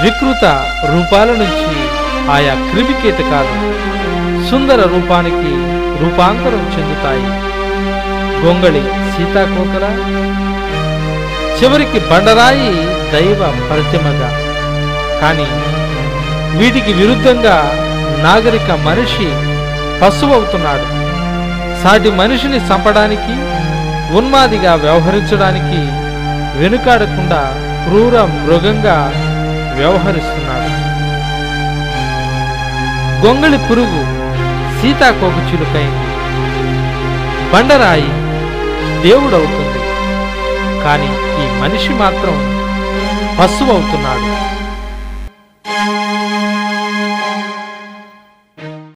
వికృత రూపాల నుంచి ఆయా క్రిమి కీటకాలు సుందర రూపానికి రూపాంతరం చెందుతాయి గొంగళి సీతాకోకల చివరికి బండరాయి దైవ ప్రతిమగా కానీ వీటికి విరుద్ధంగా నాగరిక మనిషి పశువవుతున్నాడు సాటి మనిషిని చంపడానికి ఉన్మాదిగా వ్యవహరించడానికి వెనుకాడకుండా క్రూర మృగంగా వ్యవహరిస్తున్నాడు గొంగళి పురుగు సీతాకోక చిలుకైంది బండరాయి దేవుడవుతుంది కానీ ఈ మనిషి మాత్రం పశువవుతున్నాడు